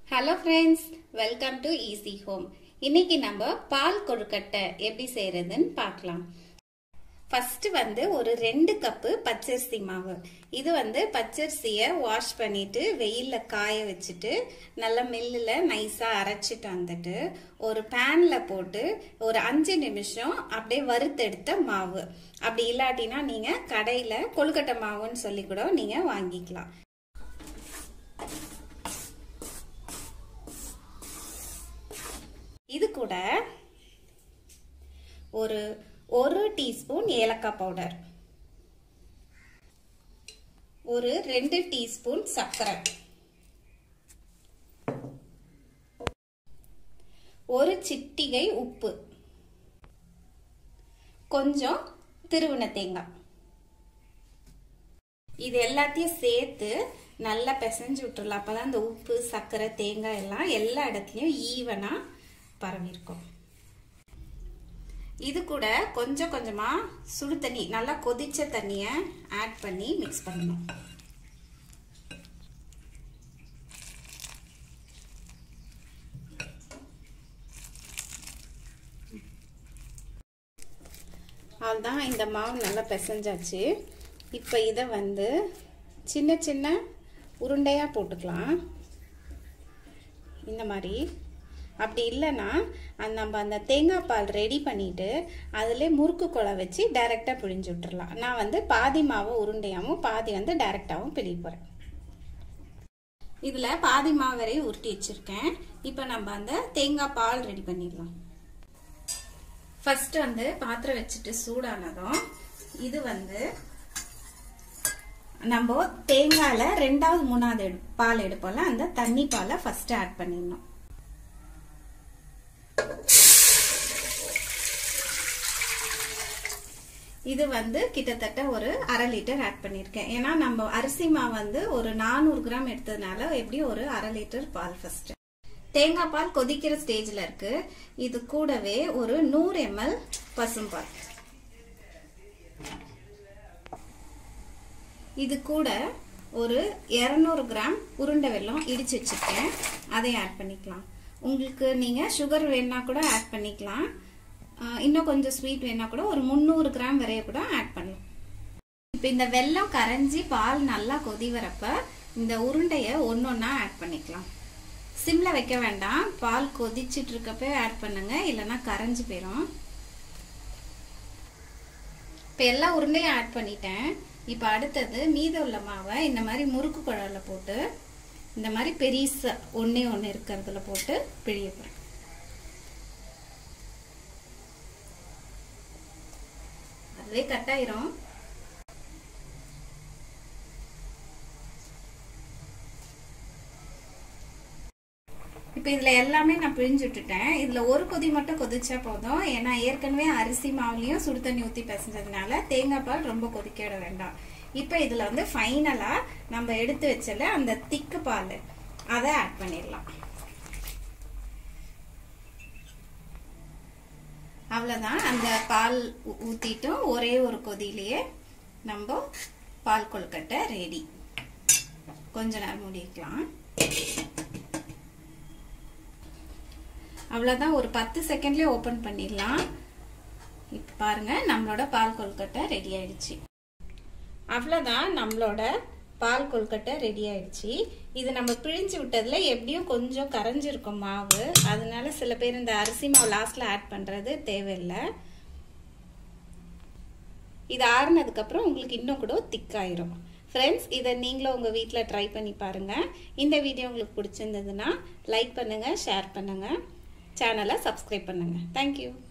hello friends welcome to easy home இன்னைக்கு நம்ம பால் கொழுக்கட்டை எப்படி செய்யறதுன்னு பார்க்கலாம் ஃபர்ஸ்ட் வந்து ஒரு ரெண்டு கப்பு பச்சரிசி மாவு இது வந்து பச்சரிசியை வாஷ் பண்ணிட்டு வெயில்ல காய வச்சுட்டு நல்லா மில்லில் நைஸாக அரைச்சிட்டு வந்துட்டு ஒரு பேன்ல போட்டு ஒரு அஞ்சு நிமிஷம் அப்படியே வறுத்தெடுத்த மாவு அப்படி இல்லாட்டினா நீங்க கடையில கொழுக்கட்டை மாவுன்னு சொல்லி கூட நீங்க வாங்கிக்கலாம் இது கூட ஒரு ஒரு டீஸ்பூன் ஏலக்காய் பவுடர் ஒரு ரெண்டு டீஸ்பூன் சர்க்கரை ஒரு சிட்டிகை உப்பு கொஞ்சம் திருவின தேங்காய் இது எல்லாத்தையும் சேர்த்து நல்லா பிசைஞ்சு விட்டுறலாம் அப்பதான் இந்த உப்பு சர்க்கரை தேங்காய் எல்லாம் எல்லா இடத்துலயும் ஈவனா பரவி இருக்கும் இது கூட கொஞ்சம் கொஞ்சமா சுடு தண்ணி நல்லா கொதிச்ச தண்ணிய ஆட் பண்ணி மிக்ஸ் பண்ணணும் அவ்வளோதான் இந்த மாவு நல்லா பிசைஞ்சாச்சு இப்போ இதை வந்து சின்ன சின்ன உருண்டையாக போட்டுக்கலாம் இந்த மாதிரி அப்படி இல்லைன்னா அந்த நம்ம அந்த தேங்காய் பால் ரெடி பண்ணிட்டு அதில் முறுக்கு குழை வச்சு டைரெக்டாக பிழிஞ்சு விட்டுறலாம் நான் வந்து பாதி மாவை உருண்டையாகவும் பாதி வந்து டைரெக்டாகவும் பிழிய போகிறேன் இதில் பாதி மாவு வரையும் உருட்டி வச்சுருக்கேன் இப்போ நம்ம அந்த தேங்காய் பால் ரெடி பண்ணிடலாம் ஃபர்ஸ்ட் வந்து பாத்திரம் வச்சுட்டு சூடானதும் இது வந்து நம்ம தேங்காயில ரெண்டாவது மூணாவது எடு பால் எடுப்போம்ல அந்த தண்ணி பாலை ஃபர்ஸ்ட் ஆட் பண்ணிடணும் இது வந்து கிட்டத்தட்ட ஒரு அரை லிட்டர் ஆட் பண்ணியிருக்கேன் ஏன்னா நம்ம அரிசி மாவு வந்து ஒரு நானூறு கிராம் எடுத்ததுனால எப்படியும் ஒரு அரை லிட்டர் பால் ஃபர்ஸ்ட் தேங்காய் பால் கொதிக்கிற ஸ்டேஜ்ல இருக்கு இது கூடவே ஒரு நூறு எம்எல் பசும்பால் இது கூட ஒரு இரநூறு கிராம் உருண்டை வெல்லம் இடிச்சு வச்சிருக்கேன் அதை ஆட் பண்ணிக்கலாம் உங்களுக்கு நீங்க சுகர் வேணா கூட ஆட் பண்ணிக்கலாம் இன்னும் கொஞ்சம் ஸ்வீட் வேணா கூட ஒரு முந்நூறு கிராம் வரைய கூட ஆட் பண்ணலாம் இப்போ இந்த வெல்லம் கரைஞ்சி பால் நல்லா கொதி வரப்ப இந்த உருண்டைய ஒன்னொன்னா ஆட் பண்ணிக்கலாம் சிம்ல வைக்க வேண்டாம் பால் கொதிச்சிட்டு இருக்கப்ப ஆட் பண்ணுங்க இல்லைன்னா கரைஞ்சி போயிடும் இப்போ எல்லா உருண்டையும் ஆட் பண்ணிட்டேன் இப்போ அடுத்தது மீத உள்ள மாவை இந்த மாதிரி முறுக்கு குழாயில் போட்டு இந்த மாதிரி பெரிசா ஒன்றே ஒன்று இருக்கிறதுல போட்டு பிழிய போகிறேன் அதுவே கட் ஆயிரும் இப்போ இதில் எல்லாமே நான் பிழிஞ்சு விட்டுட்டேன் இதில் ஒரு கொதி மட்டும் கொதிச்சா போதும் ஏன்னா ஏற்கனவே அரிசி மாவுலையும் சுடு தண்ணி ஊற்றி பிசைஞ்சதுனால தேங்காய் பால் ரொம்ப கொதிக்க விட வேண்டாம் இப்போ இதில் வந்து ஃபைனலாக நம்ம எடுத்து வச்சல அந்த திக்கு பால் அதை ஆட் பண்ணிடலாம் அவ்வளோதான் அந்த பால் ஊற்றிட்டும் ஒரே ஒரு கொதியிலேயே நம்ம பால் கொழுக்கட்டை ரெடி கொஞ்ச நேரம் முடிக்கலாம் அவ்வளோதான் ஒரு பத்து செகண்ட்லேயே ஓப்பன் பண்ணிடலாம் இப்போ பாருங்க நம்மளோட பால் கொழுக்கட்டை ரெடி ஆயிடுச்சு அவ்வளோதான் நம்மளோட பால் கொழுக்கட்டை ரெடி ஆயிடுச்சு இது நம்ம பிழிஞ்சு விட்டதுல எப்படியும் கொஞ்சம் கரைஞ்சிருக்கும் மாவு அதனால சில பேர் இந்த அரிசி மாவு லாஸ்ட்ல ஆட் பண்றது தேவையில்லை இது ஆறுனதுக்கப்புறம் உங்களுக்கு இன்னும் கூட திக்காயிரும் ஃப்ரெண்ட்ஸ் இதை நீங்களும் உங்கள் வீட்டில் ட்ரை பண்ணி பாருங்கள் இந்த வீடியோ உங்களுக்கு பிடிச்சிருந்ததுன்னா லைக் பண்ணுங்கள் ஷேர் பண்ணுங்கள் சேனலை சப்ஸ்கிரைப் பண்ணுங்கள் தேங்க்யூ